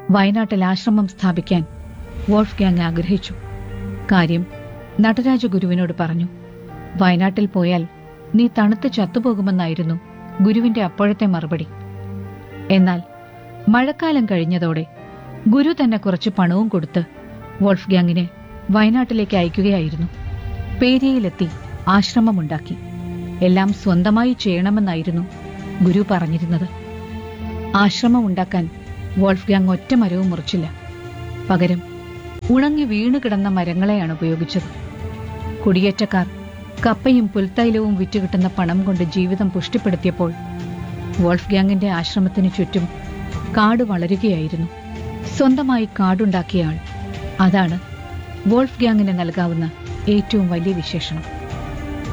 വയനാട്ടിൽ ആശ്രമം സ്ഥാപിക്കാൻ വോൾഫ് ഗ്യാങ് ആഗ്രഹിച്ചു കാര്യം നടരാജ ഗുരുവിനോട് പറഞ്ഞു വയനാട്ടിൽ പോയാൽ നീ തണുത്ത് ചത്തുപോകുമെന്നായിരുന്നു ഗുരുവിന്റെ അപ്പോഴത്തെ മറുപടി എന്നാൽ മഴക്കാലം കഴിഞ്ഞതോടെ ഗുരു തന്നെ കുറച്ച് പണവും കൊടുത്ത് വോൾഫ് ഗ്യാങ്ങിനെ വയനാട്ടിലേക്ക് അയക്കുകയായിരുന്നു പേരിയയിലെത്തി ആശ്രമമുണ്ടാക്കി എല്ലാം സ്വന്തമായി ചെയ്യണമെന്നായിരുന്നു ഗുരു പറഞ്ഞിരുന്നത് ആശ്രമം ഉണ്ടാക്കാൻ വോൾഫ് ഗ്യാങ് ഒറ്റ മരവും മുറിച്ചില്ല പകരം ഉണങ്ങി വീണു കിടന്ന മരങ്ങളെയാണ് ഉപയോഗിച്ചത് കുടിയേറ്റക്കാർ കപ്പയും പുൽത്തൈലവും വിറ്റുകിട്ടുന്ന പണം കൊണ്ട് ജീവിതം പുഷ്ടിപ്പെടുത്തിയപ്പോൾ വോൾഫ് ഗ്യാങ്ങിന്റെ ആശ്രമത്തിനു ചുറ്റും കാട് വളരുകയായിരുന്നു സ്വന്തമായി കാടുണ്ടാക്കിയ ആൾ അതാണ് വോൾഫ് ഗ്യാങ്ങിന് നൽകാവുന്ന ഏറ്റവും വലിയ വിശേഷണം